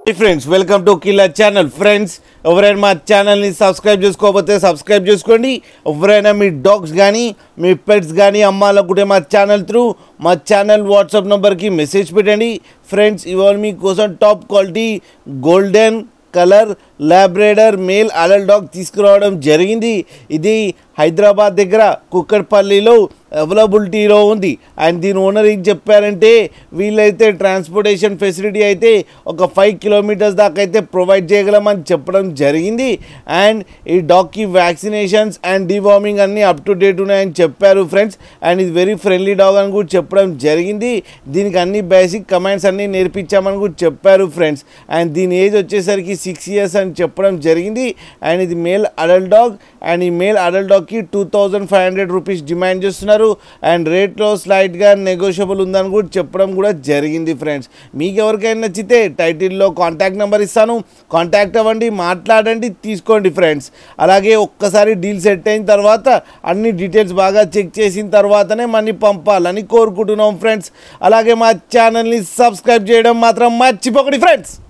friends welcome to killer channel friends ఎవరైనా మా ఛానల్ని సబ్స్క్రైబ్ చేసుకోకపోతే సబ్స్క్రైబ్ చేసుకోండి ఎవరైనా మీ డాగ్స్ కానీ మీ పెట్స్ కానీ అమ్మాలనుకుంటే మా ఛానల్ త్రూ మా ఛానల్ వాట్సాప్ నెంబర్కి మెసేజ్ పెట్టండి ఫ్రెండ్స్ ఇవాళ మీకోసం top quality golden colour Labrador male adult dog తీసుకురావడం జరిగింది ఇది హైదరాబాద్ దగ్గర కుక్కట్పల్లిలో అవైలబిలిటీలో ఉంది అండ్ దీని ఓనర్ ఏం చెప్పారంటే వీళ్ళైతే ట్రాన్స్పోర్టేషన్ ఫెసిలిటీ అయితే ఒక ఫైవ్ కిలోమీటర్స్ దాకా అయితే ప్రొవైడ్ చేయగలమని చెప్పడం జరిగింది అండ్ ఈ డాగ్కి వ్యాక్సినేషన్స్ అండ్ డివార్మింగ్ అన్నీ అప్ టు డేట్ ఉన్నాయని చెప్పారు ఫ్రెండ్స్ అండ్ ఇది వెరీ ఫ్రెండ్లీ డాగ్ అని కూడా చెప్పడం జరిగింది దీనికి అన్ని బేసిక్ కమాండ్స్ అన్నీ నేర్పించామని కూడా చెప్పారు ఫ్రెండ్స్ అండ్ దీని ఏజ్ వచ్చేసరికి సిక్స్ ఇయర్స్ అని చెప్పడం జరిగింది అండ్ ఇది మేల్ అడల్ట్ డాగ్ అండ్ ఈ మేల్ అడల్ట్ డాగ్కి two thousand five hundred rupees demand చేస్తున్నారు అండ్ రేట్లో స్లైట్గా నెగోషియబుల్ ఉందని కూడా చెప్పడం కూడా జరిగింది ఫ్రెండ్స్ మీకు ఎవరికైనా నచ్చితే టైటిల్లో కాంటాక్ట్ నెంబర్ ఇస్తాను కాంటాక్ట్ అవ్వండి మాట్లాడండి తీసుకోండి ఫ్రెండ్స్ అలాగే ఒక్కసారి డీల్ సెట్ అయిన తర్వాత అన్ని డీటెయిల్స్ బాగా చెక్ చేసిన తర్వాతనే మనీ పంపాలని కోరుకుంటున్నాం ఫ్రెండ్స్ అలాగే మా ఛానల్ని సబ్స్క్రైబ్ చేయడం మాత్రం మర్చిపోకండి ఫ్రెండ్స్